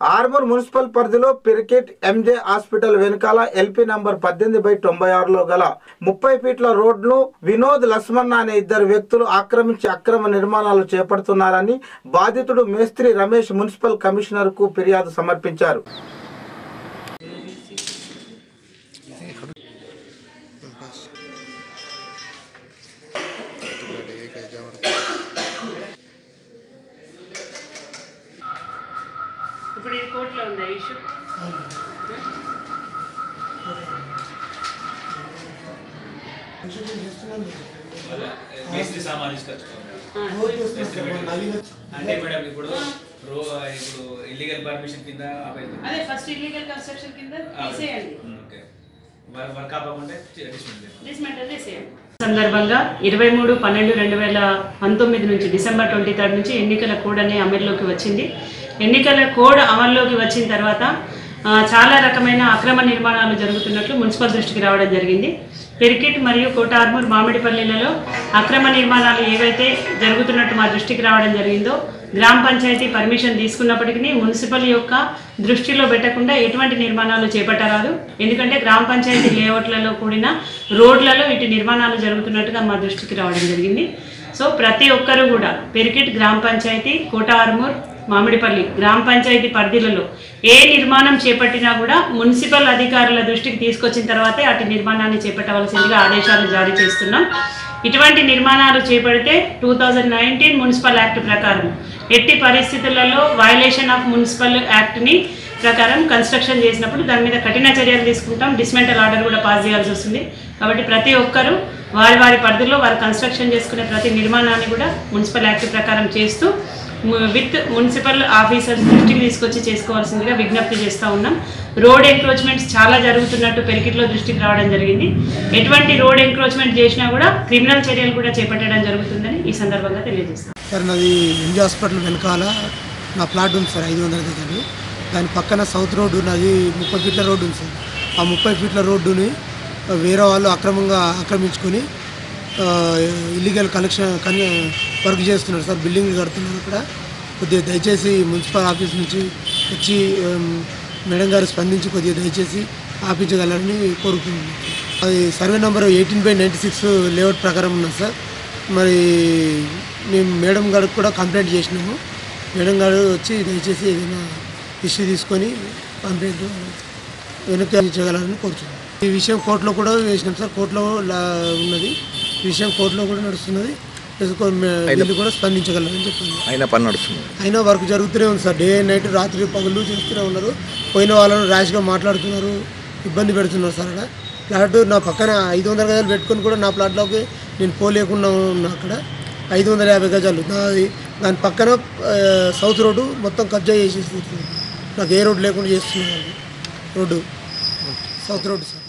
Armoor municipal పరిధిలో పిరికెట్ MJ hospital వెనుకాల ఎల్పీ నంబర్ పద్దెనిమిది బై తొంభై ఆరులో గల ముప్పై ఫీట్ల రోడ్ను వినోద్ లక్ష్మణ్ అనే ఇద్దరు వ్యక్తులు ఆక్రమించి అక్రమ నిర్మాణాలు చేపడుతున్నారని బాధితుడు మేస్త్రి రమేష్ మున్సిపల్ కమిషనర్ కు ఫిర్యాదు సమర్పించారు ఇప్పుడు ఇది కోర్టులో ఉందా ఇష్యూ మేస్త్రి సామాన్ తీసుకొచ్చుకోండి అంటే మేడం ఇప్పుడు రో ఇప్పుడు ఇల్లీగల్ పర్మిషన్ కింద అబ్బాయి అదే ఫస్ట్ ఇల్లీగల్ కన్స్ట్రక్షన్ కింద తీసేయండి ఓకే వర్క్ అవ్వకుంటే డిస్మెంట్ డిస్మెంటల్ చేసేయండి సందర్భంగా ఇరవై మూడు పన్నెండు రెండు వేల పంతొమ్మిది నుంచి డిసెంబర్ ట్వంటీ థర్డ్ నుంచి ఎన్నికల కోడ్ అనే అమల్లోకి వచ్చింది ఎన్నికల కోడ్ అమల్లోకి వచ్చిన తర్వాత ఆ, చాలా రకమైన అక్రమ నిర్మాణాలు జరుగుతున్నట్లు మున్సిపల్ దృష్టికి రావడం జరిగింది పెరికిట్ మరియు కోటార్మూర్ మామిడిపల్లిలలో అక్రమ నిర్మాణాలు ఏవైతే జరుగుతున్నట్టు మా దృష్టికి రావడం జరిగిందో గ్రామ పంచాయతీ పర్మిషన్ తీసుకున్నప్పటికీ మున్సిపల్ యొక్క దృష్టిలో పెట్టకుండా ఎటువంటి నిర్మాణాలు చేపట్టరాదు ఎందుకంటే గ్రామ పంచాయతీ లేఅవుట్లలో కూడిన రోడ్లలో ఇటు నిర్మాణాలు జరుగుతున్నట్టుగా మా దృష్టికి రావడం జరిగింది సో ప్రతి ఒక్కరూ కూడా పెరికిట్ గ్రామ పంచాయతీ కోట ఆర్మూర్ మామిడిపల్లి గ్రామ పంచాయతీ పరిధిలలో ఏ నిర్మాణం చేపట్టినా కూడా మున్సిపల్ అధికారుల దృష్టికి తీసుకొచ్చిన తర్వాతే అటు నిర్మాణాన్ని చేపట్టవలసిందిగా ఆదేశాలు జారీ చేస్తున్నాం ఇటువంటి నిర్మాణాలు చేపడితే two thousand nineteen municipal act ప్రకారం ఎట్టి పరిస్థితులలో వయలేషన్ ఆఫ్ మున్సిపల్ యాక్ట్ని ప్రకారం కన్స్ట్రక్షన్ చేసినప్పుడు దాని మీద కఠిన చర్యలు తీసుకుంటాం డిస్మెంటల్ ఆర్డర్ కూడా పాస్ చేయాల్సి వస్తుంది కాబట్టి ప్రతి ఒక్కరూ వారి వారి పరిధిలో వారు కన్స్ట్రక్షన్ చేసుకునే ప్రతి నిర్మాణాన్ని కూడా మున్సిపల్ యాక్ట్ ప్రకారం చేస్తూ ము- విత్ మున్సిపల్ ఆఫీసర్స్ దృష్టికి తీసుకొచ్చి చేసుకోవాల్సిందిగా విజ్ఞప్తి చేస్తూ ఉన్నాం రోడ్ ఎంక్రోచ్మెంట్స్ చాలా జరుగుతున్నట్టు పెరికిట్లో దృష్టికి రావడం జరిగింది ఎటువంటి రోడ్ ఎంక్రోచ్మెంట్ చేసినా కూడా క్రిమినల్ చర్యలు కూడా చేపట్టడం జరుగుతుందని ఈ సందర్భంగా తెలియజేస్తాం సార్ నాది ఎంజీ హాస్పిటల్ వెనకాల నా ప్లాట్ ఉంది సార్ ఐదు వందల గజాలు దాని పక్కన సౌత్ రోడ్డు నాది ముప్పై ఫీట్ల రోడ్డు ఉంది సార్ ఆ ముప్పై ఫీట్ల రోడ్డుని వేరే వాళ్ళు అక్రమంగా ఆక్రమించుకొని ఇల్లీగల్ కలెక్షన్ కన్ వర్క్ చేస్తున్నారు సార్ బిల్డింగ్ కడుతున్నారు అక్కడ కొద్దిగా దయచేసి మున్సిపల్ ఆఫీస్ నుంచి వచ్చి ఉమ్, మేడం గారు స్పందించి కొద్దిగా దయచేసి ఆపించగలరని కోరుకుంటున్నాను అది survey number eighteen by ninety six layout ప్రకారం ఉన్నది సార్ మరి మేము మేడం గారికి కూడా కంప్లైంట్ చేసినాము మేడం గారు వచ్చి దయచేసి ఏదైనా ఇష్యూ తీసుకొని కంప్లైంట్ వెనక్కి ఇచ్చగలరని కోరుతున్నాం ఈ విషయం కోర్టులో కూడా వేసినాం సార్ కోర్టులో లా- ఉన్నది ఈ విషయం కోర్టులో కూడా నడుస్తున్నది తెలుసుకో- మే- వీళ్ళు కూడా స్పందించగలరని చెప్పాను అయినా పని నడుస్తుంది అయినా వర్క్ జరుగుతూనే ఉంది సార్ డే నైట్ రాత్రి పగలు చేస్తూనే ఉన్నారు పోయిన వాళ్ళను ర్యాష్గా మాట్లాడుతున్నారు ఇబ్బంది పెడుతున్నారు సార్ అక్కడ ప్లాట్ నా పక్కన ఐదు వందల గజాలు పెట్టుకొని కూడా నా ప్లాట్లోకి నేను పోలేకుండా ఉన్నా అక్కడ ఐదు వందల యాభై గజాలు నాది దాని పక్కన ఆ, సౌత్ రోడ్డు మొత్తం కబ్జా చేసేసి నాకు ఏ రోడ్డు లేకుండా చేస్తున్నారు వాళ్ళు. Road south road sir